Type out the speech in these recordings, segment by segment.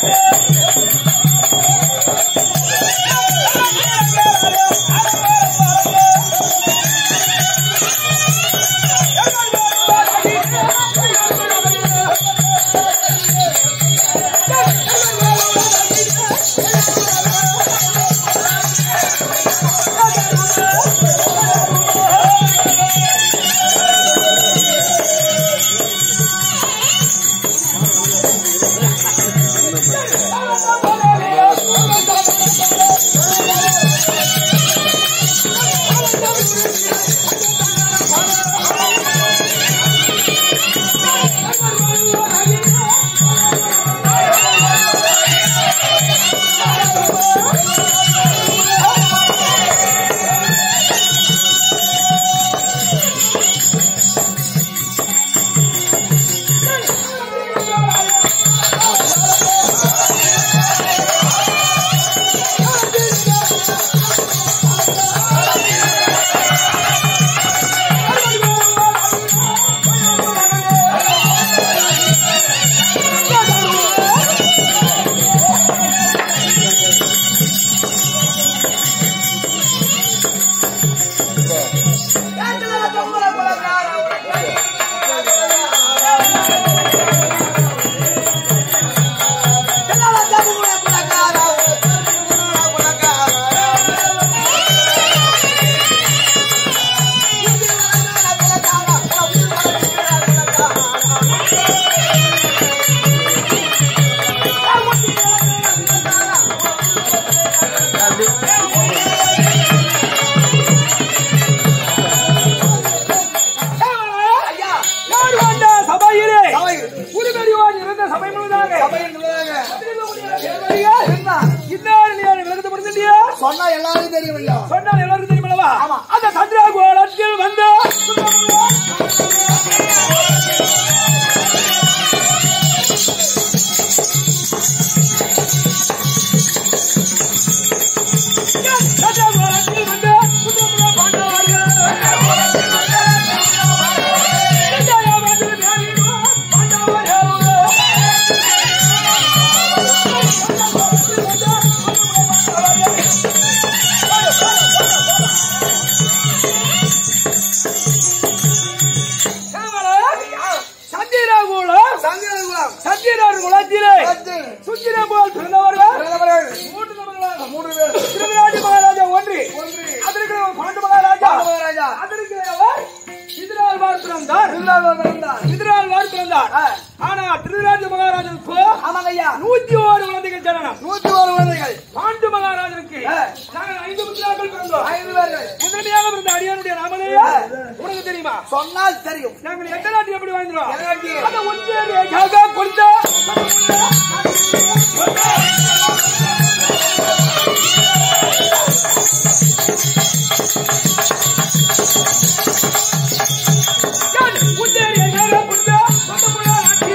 யார் வந்த சபையிலே உரிமையோடு இருந்த சபை முழுதாக இன்னார் நீ விளக்கத்தை கொடுத்துட்டியா சொன்னா எல்லாரும் தெரியும் ஐயா சொன்னால் எல்லாருக்கும் தெரியுமல்லவா அந்த சந்திரா கோலத்தில் வந்து சந்திரா கோலத்தில் வந்து சுந்தரமுள்ள பாண்டவர்கள். சந்திரா கோலத்தில் தேவியோ பாண்டவர்கள். சந்திரகுலம் சந்திரகுலம் சந்திரர் குலத்திலே சுத்திர போல் பிறந்தவர்கள் பிறந்தவர்கள் மூன்று நபர்களாக மூன்று பேர் திருவிராஜ மகாராஜா ஒன்று ஒன்று அதற்கு பாண்டு மகாராஜா மகாராஜா அதற்கு அவர் எதிராழ்வார் பிறந்தார் திருநாள் பிறந்தார் எதிராழ்வார் பிறந்தார் ஆனா திருவிராஜ மகாராஜனுக்கு ஆமாங்க ஐயா நூத்தி ஓரு குழந்தைகள் ஜனனம் நூத்தி ஒரு குழந்தைகள் பாண்டு மகாராஜனுக்கு ஆ. நாங்கள் ஐந்து புத்திராக்கள் பிறந்தோம் ஐந்து பேர்கள் முதன்மையாக பிறந்த அடியானுடைய நாமனையா உனக்கு தெரியுமா சொன்னால் தெரியும் நாங்கள் எந்த நாட்டில் எப்படி வாழ்ந்துறோம் எந்த நாட்டில்? அந்த ஒன்றியாக கொடுத்த உத்தேரியாக கொடுத்த சொந்தமுள்ள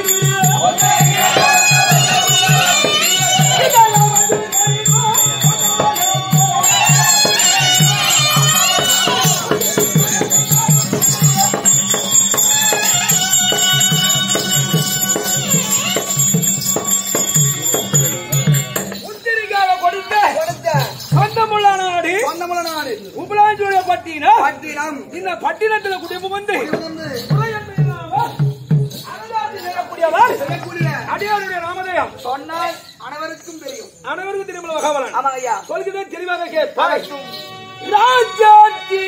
முத்திரிக்காக கொடுத்த கொடுத்த சொந்தமுள்ள நாடு சொந்தமுள்ள நாடு உபலாஞ்சோட பட்டினம் பட்டினம் இந்த பட்டினத்துல குடிப்பு வந்து வந்து உரையன்மையில்லாமல் அரசாட்சி செய்யக்கூடியவர் செய்யக்கூடிய அடியாருடைய நாமதேயம் சொன்னால் அனைவருக்கும் தெரியும் அனைவருக்கும் திருமல பகவலன் ஆமாங்க ஐயா சொல்கிறேன் தெளிவாக கேட்பாய் ராஜாதி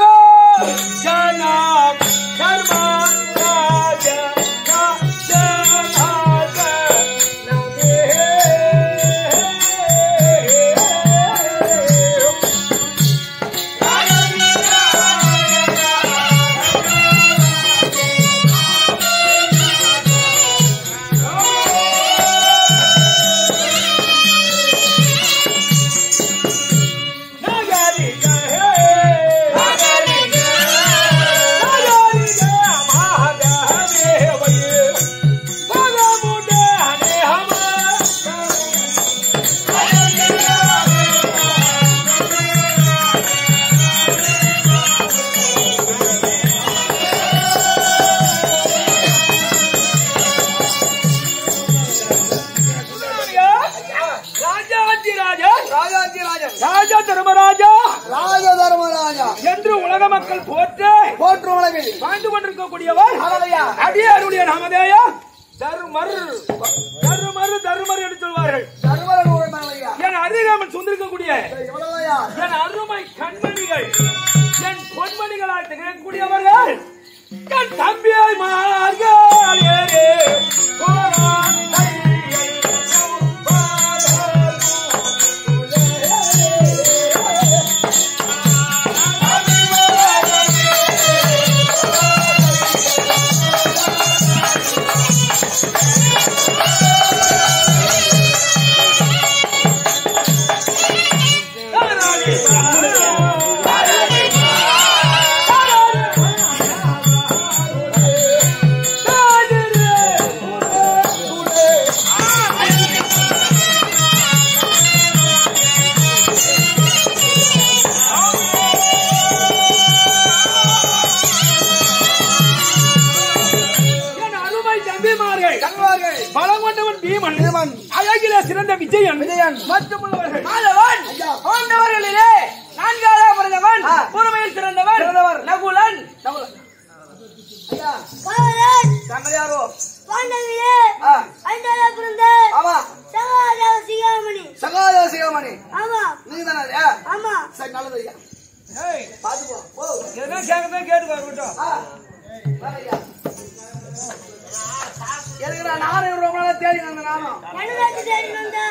ராஜனாம் தர்மா ராஜ ராஜநாத நமே நாகரிக நாகரிக மாதவே ராஜாதி ராஜன் ராஜா தர்மராஜா ராஜ தர்மராஜா என்று உலக மக்கள் போற்று போற்று உலகில் வாழ்ந்து கொண்டிருக்கக்கூடியவர் ஆகலையா அடியாருடைய நாமதேயா தர்மர் தர்மர் தர்மர் என்று சொல்வார்கள் தர்மரன் ஒரு மனைவியா என் அருகாமல் சொந்திருக்கக்கூடிய இவ்வளவுயா என் அருமை கண்மணிகள் என் பொன்மணிகளால் திகழக்கூடியவர்கள் என் தம்பியை மார்கள் ஏறே போரான் கையை என் அருமை தம்பிமார்கள் தங்குவார்கள் பலம் கொண்டவன் பீமன் பீமன். அழகில சிறந்த விஜயன் விஜயன். மற்றுமுள்ளவர்கள் மாதவன் ஐயா. பாண்டவர்களிலே நான்காவதாக பிறந்தவன் ஆ. பொறுமையில் சிறந்தவன் சிறந்தவர். நகுலன் ஐயா காவலன் தங்கையாரோ பாண்டவிலே ஆ ஐந்தாவதா பிறந்த ஆமா சகாதேவ சிகாமணி சகாதேவ சிவமணி ஆமா நீங்க தானே ஆமா சரி நல்லது ஐயா ஏய், பாத்து போ ஓ எதனா கேட்கறதா கேட்டு வரட்டும் ஆ வர ஐயா எதுக்குடா நானும் ரொம்ப நாளா தேடி வந்த நானும் நடுராஜி தேடி வந்தா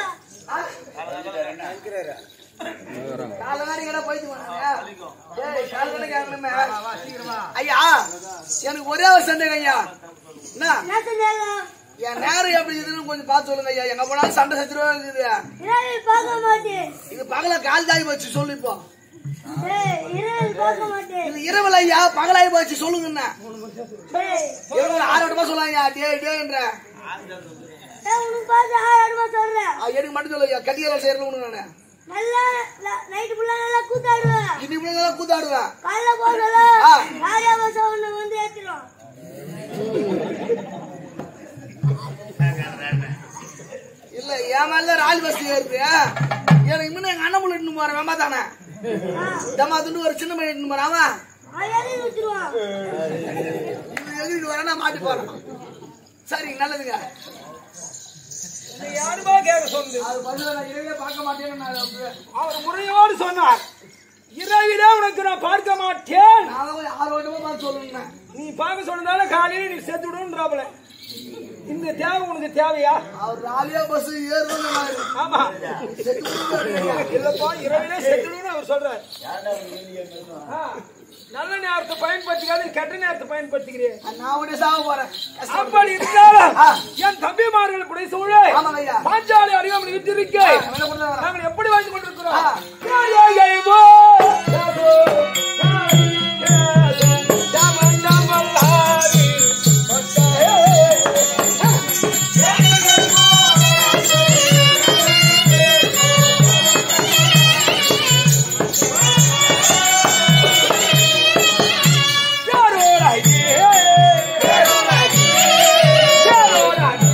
நாலு நாளைக்கு கடை போயிட்டு போனாங்க ஏய் கால் கடை கேட்கணுமே ஐயா எனக்கு ஒரே ஒரு சந்தேகம் ஐயா என்ன என்ன செஞ்சாலும் என் நேரம் எப்படி இருக்குதுன்னு கொஞ்சம் பார்த்து சொல்லுங்க ஐயா எங்க போனாலும் சண்டை சச்சுருவா இருக்குது இரவில் பார்க்க மாட்டேன் இது பகல கால் தாய் போச்சு சொல்லு இப்போ ஏய், இரவில் பார்க்க மாட்டேன் இது இரவில் ஐயா பகலாய் போச்சு சொல்லுங்கண்ணா ஏய், இரவு ஆறு வட்டமா சொல்லாங்க டே டேன்ற ஏய், உனக்கு பார்த்து ஆயிரம் ரூபாய் சொல்றேன் எனக்கு மட்டும் சொல்லு ஐயா கட்டியெல்லாம் செய்யறது ஒண்ணு நானு நல்லா நைட்டு ஃபுல்லா நல்லா கூத்தாடுவேன் இன்னைக்கு முன்னாடி கூத்தாடுவேன் காலைல போகல ஆ. ராஜா பசம் ஒண்ணு வந்து ஏத்திடும் இல்ல என் மேல ராஜ் பஸ் ஏறுது எனக்கு முன்ன எங்க அண்ணன் முள்ள இன்னும் போறேன் வேமா தானே தம்மா துண்டு ஒரு சின்ன பையன் இன்னும் போறான் அவன் அவன் எழுதி வச்சிருவான் இவன் எழுதிட்டு வரேன் நான் மாட்டி போறேன் சரிங்க நல்லதுங்க நீ யாருமா கேட்க சொல்லு அது பதில நான் இரவே பார்க்க மாட்டேன்னு நான் வந்து- அவர் முறையோடு சொன்னார் இரவிலே உனக்கு நான் பார்க்க மாட்டேன் நான் போய் ஆறு வட்டமா பார்த்து சொல்லுங்க நீ பார்க்க சொன்னதால காலையில நீ செத்து விடுன்றாப்புல இந்த தேவை உனக்கு தேவையா அவர் ராலியா பஸ் ஏறுதுன்னு நான் ஆமா செத்து போயிடுவேன். இல்லப்பா இரவிலே செத்துடுன்னு அவர் சொல்றாரு ஆ, நல்ல நேரத்தை பயன்படுத்திக்காது கெட்ட நேரத்தை பயன்படுத்திக்கிறேன் நான் உடனே சாக போறேன் அப்படி இருந்தாலும் ஆ. என் தம்பிமார்கள் கூட சூழ ஆமாங்க ஐயா. பாஞ்சாலி அறியாமல் இருந்திருக்க ஆ, என்ன பண்றாங்க? நாங்கள் எப்படி வாழ்ந்து கொண்டிருக்கிறோம் ஆ. யாயை போ, யாபோ, யாய், யாதோ, யாமன், யாமல், ஹாரி, பட்டாயே. யாரோ ராஜி, யாரோ ராஜி, யாரோ ராஜி.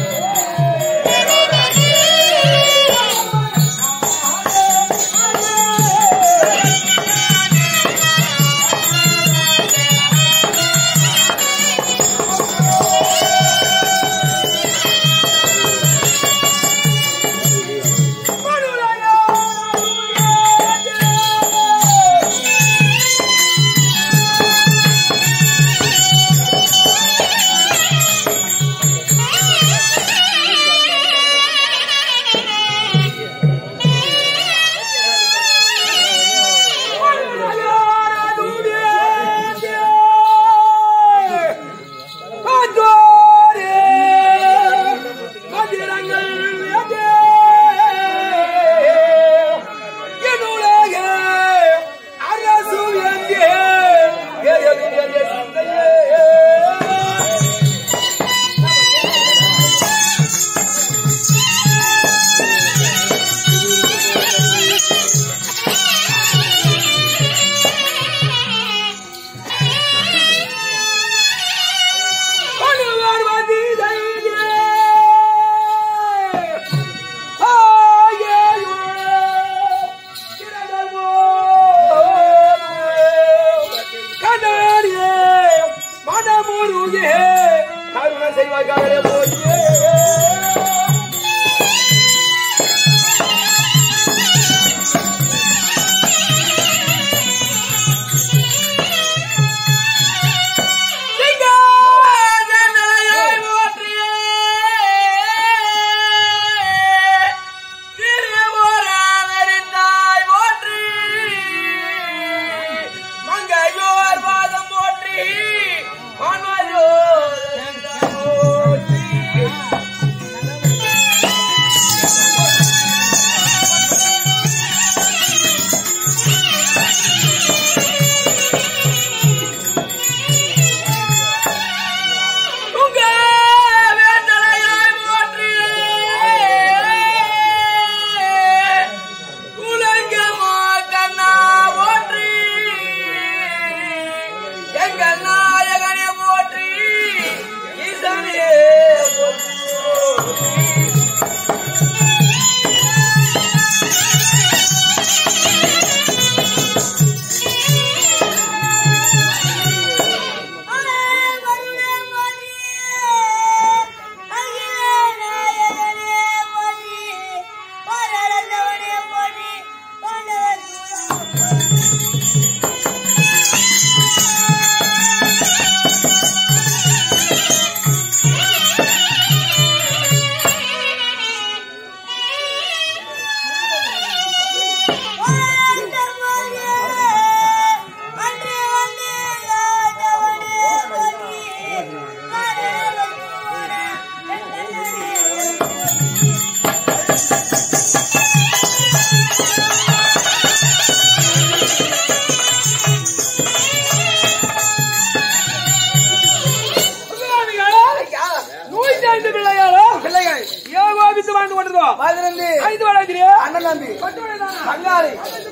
ஐயா, நூற்றி ஐந்து பிள்ளைகளோ பிள்ளைகள் ஏகோபித்து வாழ்ந்து கொண்டிருந்தோம் பதினெண்டு ஐந்து வளர்க்கிறே அண்ணன் தம்பி பங்காளி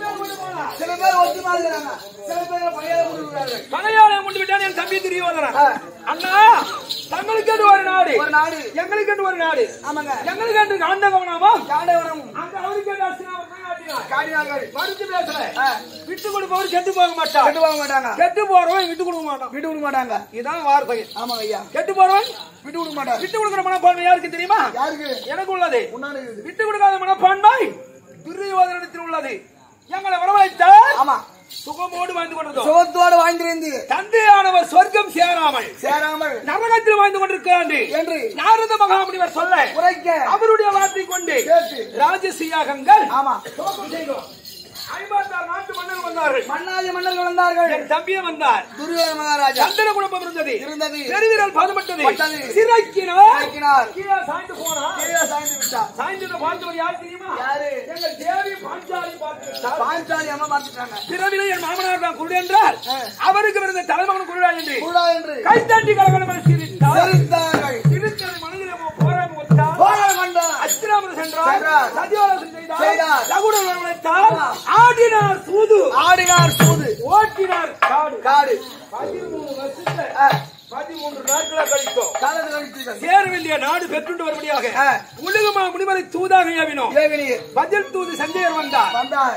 சில பேர் ஒத்து மாதிரிறாங்க சில பேர் பையனை கொடுக்குறார்கள் பகையாளை கொண்டு விட்டான் என் தம்பி திரிய வந்தன ஆ. அண்ணா தங்களுக்கு ஒரு நாடு ஒரு நாடு எங்களுக்கு ஒரு நாடு ஆமாங்க எங்களுக்கு காண்ட கவனமா காண்டவனம் அங்க அவருக்கு அசினாவை காட்டினார் காடினார்கள் மறுத்து பேசல ஆ, விட்டு கொடுப்பவர் கெட்டு போக மாட்டான் கட்டு வாங்க மாட்டாங்க கெட்டு போறவன் விட்டு கொடுக்க மாட்டான் விட்டு கொடுக்க மாட்டாங்க இதான் வார்த்தை ஆமாங்க ஐயா கெட்டு போறவன் விட்டு கொடுக்க மாட்டாங்க விட்டு கொடுக்கிற மனப்பான்மை யாருக்கு தெரியுமா யாருக்கு எனக்கு உள்ளது முன்னாடி இருக்குது. விட்டு கொடுக்காத மனப்பான்மை துரியோதனத்தில் உள்ளது எங்களை வரவழைத்தால் ஆமா சுகமோடு வாழ்ந்து கொண்டதோ சுகத்தோடு வாழ்ந்திருந்து தந்தையானவர் சொர்க்கம் சேராமல் சேராமல் நரகத்தில் வாழ்ந்து கொண்டிருக்கிறாண்டு என்று நாரத மகாமுனிவர் சொல்ல உரைக்க அவருடைய வார்த்தை கொண்டு கேட்டு ராஜசியாகங்கள் ஆமா துவக்கம் செய்தோம் ஐம்பத்தாறு நாட்டு மன்னர் வந்தார்கள் மன்னாதி மன்னர்கள் வந்தார்கள் என் தம்பியே வந்தார் துரியோதன மகாராஜா சந்தன குடும்பம் இருந்தது இருந்தது பெருவிரல் பாதுபட்டது பட்டது. சிறைக்கினார் இறக்கினார். கீழே சாய்ந்து போனா கீழே சாய்ந்து விட்டார் சாய்ந்ததை பார்த்தவர் யார் தெரியுமா யாரு? எங்கள் தேவி பாஞ்சாலி பார்த்து விட்டார். பாஞ்சாலி அம்மா பார்த்துட்டாங்க பிறவிலே என் மாமனார் தான் குருடு என்றார் ஆ. அவருக்கு பிறந்த தலைமகன் குருடா என்று கூடா என்று கைத்தட்டி கலகலமாக சிரித்தார் செலுத்தார்கள் சிரித்ததை மனதிலே போராடி ஒத்தார் போராட கொண்டார் அஸ்திராமன் சென்றார் சென்றார். சத்தியோலசம் செய்தார் செய்தார். சகுனம் வரவழைத்தார் ஆடினார் சூது ஆடினார் சூது ஓட்டினார் காடு காடு பதிமூணு வருஷத்தை ஆ, பதிமூன்று நாட்களா கழித்தோம் காலத்தில் கழித்தீர்கள். சேரவேண்டிய நாடு பெற்றுண்டு வரும்படியாக ஆ. உலகமா முனிவரை தூதாக ஏவினோம் ஏகனீர் பதில் தூது சஞ்சயர் வந்தார் வந்தார்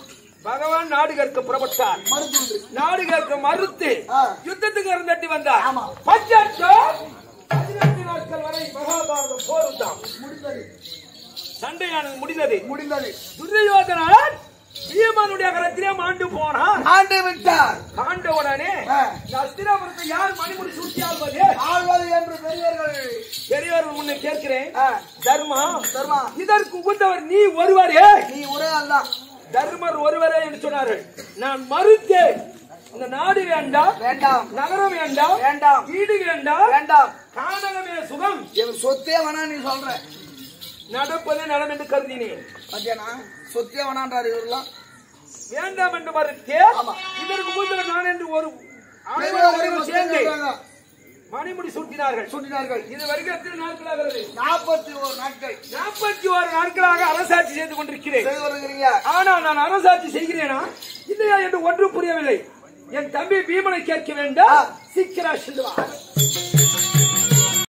பகவான் நாடு கேட்க புறப்பட்டார் மருத்துவ நாடு கேட்க மறுத்து ஆ. யுத்தத்துக்கு அருந்தட்டி வந்தார் ஆமா. பஞ்சத்தோ பதினெட்டு நாட்கள் வரை மகாபாரதம் போர் தான் முடிந்தது சண்டையானது முடிந்தது முடிந்தது துரியோதனான் பீமனுடைய கரத்திலே மாண்டு போனான் ஆண்டு விட்டார் ஆண்டவுடனே ஆ. இந்த அஸ்திராபுரத்தை யார் மணிமுடி சூட்டி ஆள்வது ஆழ்வது என்று பெரியவர்கள் பெரியவர்கள் முன்னே கேட்கிறேன் ஆ, தர்மா தர்மா இதற்கு உகுந்தவர் நீ ஒருவரே நீ ஒரே ஆள் தான் தர்மர் ஒருவரே என்று சொன்னார்கள் நான் மறுத்தேன் இந்த நாடு வேண்டாம் வேண்டாம் நகரம் வேண்டாம் வேண்டாம் வீடு வேண்டாம் வேண்டாம் காணகமே சுகம் என் சொத்தே வேணாம் நீ சொல்ற நடப்பதே நலம் என்று கருதினேன் பாத்தியானா சொத்தே வேணான்றாரு இவரெல்லாம் வேண்டாம் என்று மறுத்தேன் ஆமா. இதற்கு உகுந்தவர் நான் என்று ஒரு பெரியவர்கள் ஆண்கள் சேர்ந்து சொல்றாங்க. மணிமுடி சூட்டினார்கள் சுட்டினார்கள் இது வரைக்கும் எத்தனை நாட்களாகிறது நாற்பத்தி ஒரு நாட்கள் நாற்பத்தி ஓரு நாட்களாக அரசாட்சி செய்து கொண்டிருக்கிறேன் செய்து வருகிறீங்க ஆனா நான் அரசாட்சி செய்கிறேனா இல்லையா என்று ஒன்றும் புரியவில்லை என் தம்பி பீமனை கேட்க வேண்டாம் சீக்கிரம் செல்வா